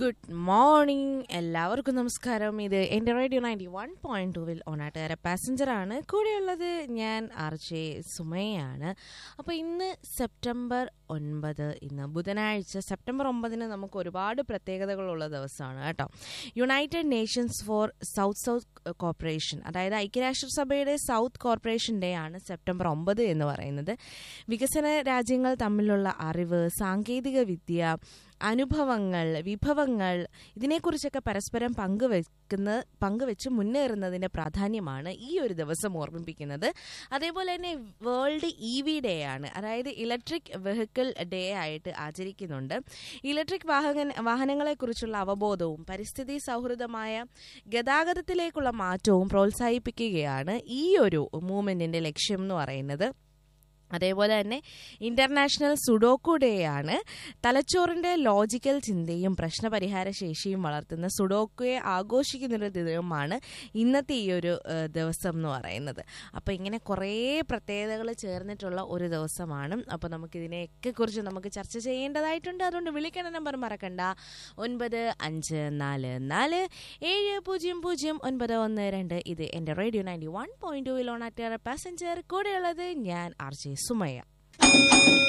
good morning എല്ലാവർക്കും നമസ്കാരം ഇത് എൻ്റെ റേഡിയോ നയൻറ്റി വൺ പോയിന്റ് ടൂവിൽ ഓണാട്ടുകാര പാസഞ്ചറാണ് കൂടെയുള്ളത് ഞാൻ ആർ ജെ സുമയാണ് അപ്പോൾ ഇന്ന് സെപ്റ്റംബർ ഒൻപത് ഇന്ന് ബുധനാഴ്ച സെപ്റ്റംബർ ഒമ്പതിന് നമുക്ക് ഒരുപാട് പ്രത്യേകതകളുള്ള ദിവസമാണ് കേട്ടോ united nations for south south corporation അതായത് ഐക്യരാഷ്ട്രസഭയുടെ സൗത്ത് കോർപ്പറേഷൻ ഡേ ആണ് സെപ്റ്റംബർ ഒമ്പത് എന്ന് പറയുന്നത് വികസന രാജ്യങ്ങൾ തമ്മിലുള്ള അറിവ് സാങ്കേതിക വിദ്യ അനുഭവങ്ങൾ വിഭവങ്ങൾ ഇതിനെക്കുറിച്ചൊക്കെ പരസ്പരം പങ്കുവെക്കുന്ന പങ്കുവെച്ച് മുന്നേറുന്നതിൻ്റെ പ്രാധാന്യമാണ് ഈ ഒരു ദിവസം ഓർമ്മിപ്പിക്കുന്നത് അതേപോലെ തന്നെ വേൾഡ് ഇ വി ഡേ ആണ് അതായത് ഇലക്ട്രിക് വെഹിക്കിൾ ഡേ ആയിട്ട് ആചരിക്കുന്നുണ്ട് ഇലക്ട്രിക് വാഹന വാഹനങ്ങളെക്കുറിച്ചുള്ള അവബോധവും പരിസ്ഥിതി സൗഹൃദമായ ഗതാഗതത്തിലേക്കുള്ള മാറ്റവും പ്രോത്സാഹിപ്പിക്കുകയാണ് ഈ ഒരു മൂവ്മെൻറ്റിൻ്റെ ലക്ഷ്യം എന്ന് പറയുന്നത് അതേപോലെ തന്നെ ഇന്റർനാഷണൽ സുഡോക്കു ഡേ ആണ് തലച്ചോറിന്റെ ലോജിക്കൽ ചിന്തയും പ്രശ്നപരിഹാര ശേഷിയും വളർത്തുന്ന സുഡോക്കുയെ ആഘോഷിക്കുന്നൊരു ദിനമാണ് ഇന്നത്തെ ഈ ഒരു ഏഹ്, ദിവസം എന്ന് പറയുന്നത് അപ്പോൾ ഇങ്ങനെ കുറേ പ്രത്യേകതകൾ ചേർന്നിട്ടുള്ള ഒരു ദിവസമാണ് അപ്പോൾ നമുക്കിതിനെയൊക്കെ കുറിച്ച് നമുക്ക് ചർച്ച ചെയ്യേണ്ടതായിട്ടുണ്ട് അതുകൊണ്ട് വിളിക്കണ നമ്പർ മറക്കണ്ട ഒൻപത് അഞ്ച് നാല് നാല് ഏഴ് പൂജ്യം പൂജ്യം ഒൻപത് ഒന്ന് രണ്ട് ഇത് എൻ്റെ radio ninety one point two ഓണാറ്റിയർ പാസഞ്ചർ കൂടെയുള്ളത് ഞാൻ ആർ ജെ സുമയ്യ